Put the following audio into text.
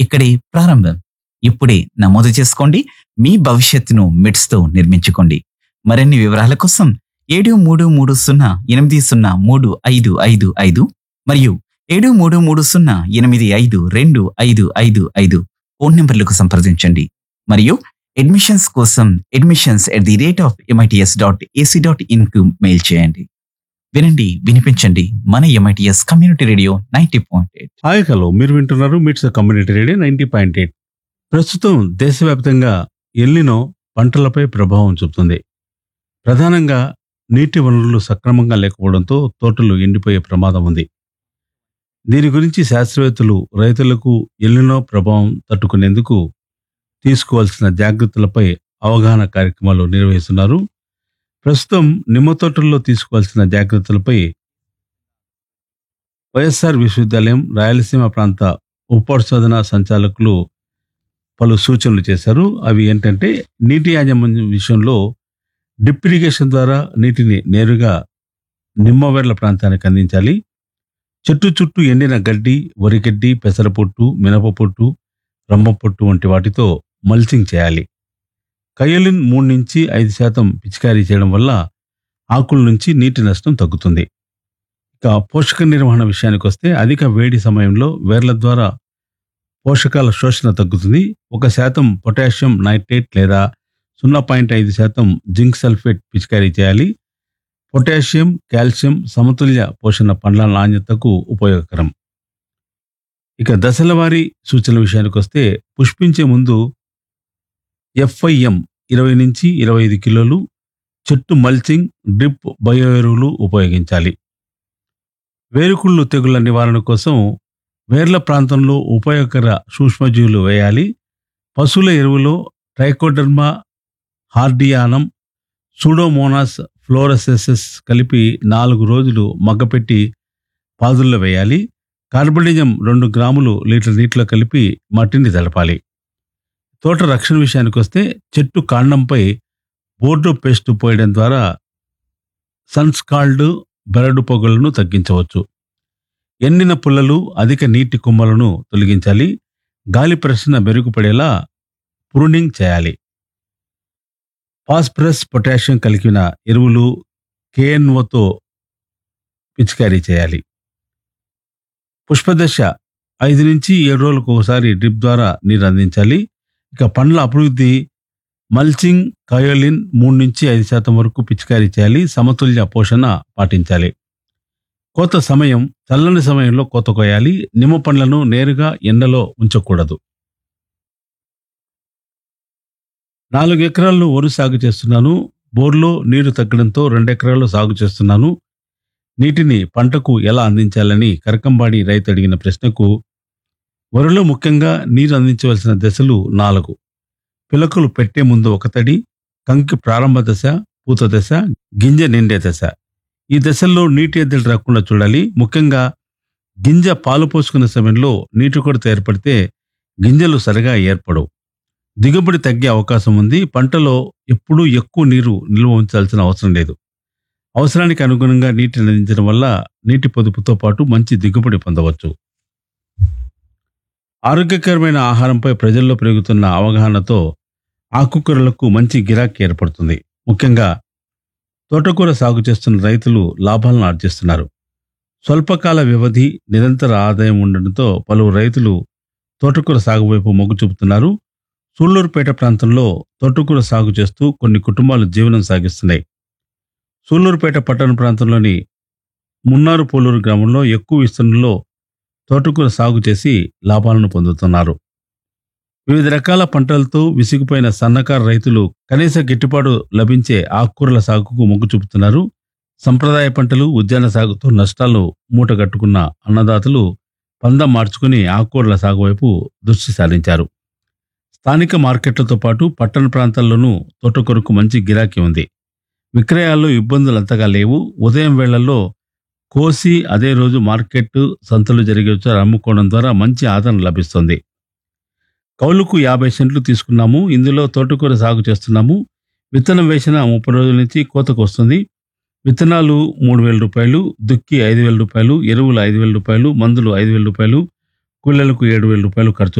ఇక్కడే ప్రారంభం ఇప్పుడే నమోదు చేసుకోండి మీ భవిష్యత్తును మిడ్స్ తో నిర్మించుకోండి మరిన్ని వివరాల కోసం ఏడు మూడు మూడు సున్నా ఎనిమిది సున్నా మూడు ఐదు ఐదు ఐదు మరియు ఏడు మూడు మూడు సున్నా ఎనిమిది ఐదు రెండు ఐదు ఐదు ఐదు ఫోన్ నెంబర్లకు సంప్రదించండి మరియు అడ్మిషన్స్ కోసం admissions at the rate of MITS dot AC dot in కు మెయిల్ చేయండి వినండి వినిపించండి మన MITS community radio ninety point eight hi hello మీరు వింటున్నారు MITS community radio ninety point eight ప్రస్తుతం దేశవ్యాప్తంగా ఎల్లినో పంటలపై ప్రభావం చూపుతుంది ప్రధానంగా నీటి వనరులు సక్రమంగా లేకపోవడంతో తోటలు ఎండిపోయే ప్రమాదం ఉంది దీని గురించి శాస్త్రవేత్తలు రైతులకు ఎల్లినో ప్రభావం తట్టుకునేందుకు తీసుకోవాల్సిన జాగ్రత్తలపై అవగాహన కార్యక్రమాలు నిర్వహిస్తున్నారు ప్రస్తుతం నిమ్మ తోటల్లో తీసుకోవాల్సిన జాగ్రత్తలపై వైఎస్ఆర్ విశ్వవిద్యాలయం రాయలసీమ ప్రాంత ఉపరిశోధన సంచాలకులు పలు సూచనలు చేశారు అవి ఏంటంటే నీటి యాజమాన్యం విషయంలో డ్రిప్ ఇరిగేషన్ ద్వారా నీటిని నేరుగా నిమ్మవేర్ల ప్రాంతానికి అందించాలి చెట్టు చుట్టూ ఎండిన గడ్డి వరిగడ్డి పెసరపొట్టు మినపపొట్టు రమ్మపొట్టు వంటి వాటితో మల్చింగ్ చేయాలి కయలిన్ మూడు నుంచి ఐదు శాతం పిచికారీ చేయడం వల్ల ఆకుల నుంచి నీటి నష్టం తగ్గుతుంది ఇక పోషక నిర్వహణ విషయానికి వస్తే అధిక వేడి సమయంలో వేర్ల ద్వారా పోషకాల శోషణ తగ్గుతుంది ఒక శాతం పొటాషియం నైట్రేట్ లేదా సున్నా పాయింట్ ఐదు శాతం జింక్ సల్ఫేట్ పిచికారీ చేయాలి పొటాషియం కాల్షియం సమతుల్య పోషణ పండ్ల నాణ్యతకు ఉపయోగకరం ఇక దశల వారీ సూచనల విషయానికి వస్తే పుష్పించే ముందు ఎఫ్ఐఎం ఇరవై నుంచి ఇరవై ఐదు కిలోలు చెట్టు మల్చింగ్ డ్రిప్ బయో ఎరువులు ఉపయోగించాలి వేరుకుళ్ళు తెగుళ్ల నివారణ కోసం వేర్ల ప్రాంతంలో ఉపయోగకర సూక్ష్మజీవులు వేయాలి పశువుల ఎరువులో ట్రైకోడర్మా హార్డియానం సూడోమోనాస్ ఫ్లోరసెసెస్ కలిపి నాలుగు రోజులు మగ్గపెట్టి పాదుల్లో వేయాలి కార్బనిజం రెండు గ్రాములు లీటర్ నీటిలో కలిపి మట్టిని తడపాలి తోట రక్షణ విషయానికి వస్తే చెట్టు కాండంపై బోర్డో పేస్ట్ పోయడం ద్వారా సన్స్కాల్డ్ బెరడు పొగలను తగ్గించవచ్చు ఎండిన పుల్లలు అధిక నీటి కొమ్మలను తొలగించాలి గాలి ప్రసరణ మెరుగుపడేలా ప్రూనింగ్ చేయాలి ఫాస్ఫరస్ పొటాషియం కలిగిన ఎరువులు కేఎన్ఓతో పిచికారీ చేయాలి పుష్పదశ ఐదు నుంచి ఏడు రోజులకు ఒకసారి డ్రిప్ ద్వారా నీరు అందించాలి ఇక పండ్ల అభివృద్ధి మల్చింగ్ కయోలిన్ మూడు నుంచి ఐదు శాతం వరకు పిచికారీ చేయాలి సమతుల్య పోషణ పాటించాలి కోత సమయం చల్లని సమయంలో కోత కోయాలి నిమ్మ పండ్లను నేరుగా ఎండలో ఉంచకూడదు నాలుగు ఎకరాల్లో వరి సాగు చేస్తున్నాను బోర్లో నీరు తగ్గడంతో రెండు ఎకరాల్లో సాగు చేస్తున్నాను నీటిని పంటకు ఎలా అందించాలని కరకంబాడి రైతు అడిగిన ప్రశ్నకు వరిలో ముఖ్యంగా నీరు అందించవలసిన దశలు నాలుగు పిలకలు పెట్టే ముందు ఒక తడి కంకి ప్రారంభ దశ పూత దశ గింజ నిండే దశ ఈ దశల్లో నీటి ఎద్దడి రాకుండా చూడాలి ముఖ్యంగా గింజ పాలు పోసుకునే సమయంలో నీటి కొరత ఏర్పడితే గింజలు సరిగా ఏర్పడవు దిగుబడి తగ్గే అవకాశం ఉంది పంటలో ఎప్పుడూ ఎక్కువ నీరు నిల్వ ఉంచాల్సిన అవసరం లేదు అవసరానికి అనుగుణంగా నీటిని అందించడం వల్ల నీటి పొదుపుతో పాటు మంచి దిగుబడి పొందవచ్చు ఆరోగ్యకరమైన ఆహారంపై ప్రజల్లో పెరుగుతున్న అవగాహనతో ఆకుకూరలకు మంచి గిరాకీ ఏర్పడుతుంది ముఖ్యంగా తోటకూర సాగు చేస్తున్న రైతులు లాభాలను ఆర్జిస్తున్నారు స్వల్పకాల వ్యవధి నిరంతర ఆదాయం ఉండడంతో పలువురు రైతులు తోటకూర సాగు వైపు మొగ్గు చూపుతున్నారు సూళ్లూరుపేట ప్రాంతంలో తోటకూర సాగు చేస్తూ కొన్ని కుటుంబాలు జీవనం సాగిస్తున్నాయి సూళ్లూరుపేట పట్టణ ప్రాంతంలోని మున్నారు పోలూరు గ్రామంలో ఎక్కువ విస్తీర్ణంలో తోటకూర సాగు చేసి లాభాలను పొందుతున్నారు వివిధ రకాల పంటలతో విసిగిపోయిన సన్నకారు రైతులు కనీస గిట్టుబాటు లభించే ఆకుకూరల సాగుకు మొగ్గు చూపుతున్నారు సంప్రదాయ పంటలు ఉద్యాన సాగుతో నష్టాలు మూటగట్టుకున్న అన్నదాతలు పందం మార్చుకుని ఆకుకూరల సాగు వైపు దృష్టి సారించారు స్థానిక మార్కెట్లతో పాటు పట్టణ ప్రాంతాల్లోనూ తోటకూరకు మంచి గిరాకీ ఉంది విక్రయాల్లో ఇబ్బందులు అంతగా లేవు ఉదయం వేళల్లో కోసి అదే రోజు మార్కెట్ సంతలు జరిగే చోట అమ్ముకోవడం ద్వారా మంచి ఆదరణ లభిస్తుంది కౌలుకు యాభై సెంట్లు తీసుకున్నాము ఇందులో తోటకూర సాగు చేస్తున్నాము విత్తనం వేసిన ముప్పై రోజుల నుంచి కోతకు వస్తుంది విత్తనాలు మూడు వేల రూపాయలు దుక్కి ఐదు వేల రూపాయలు ఎరువులు ఐదు వేల రూపాయలు మందులు ఐదు వేల రూపాయలు కూలీలకు ఏడు వేల రూపాయలు ఖర్చు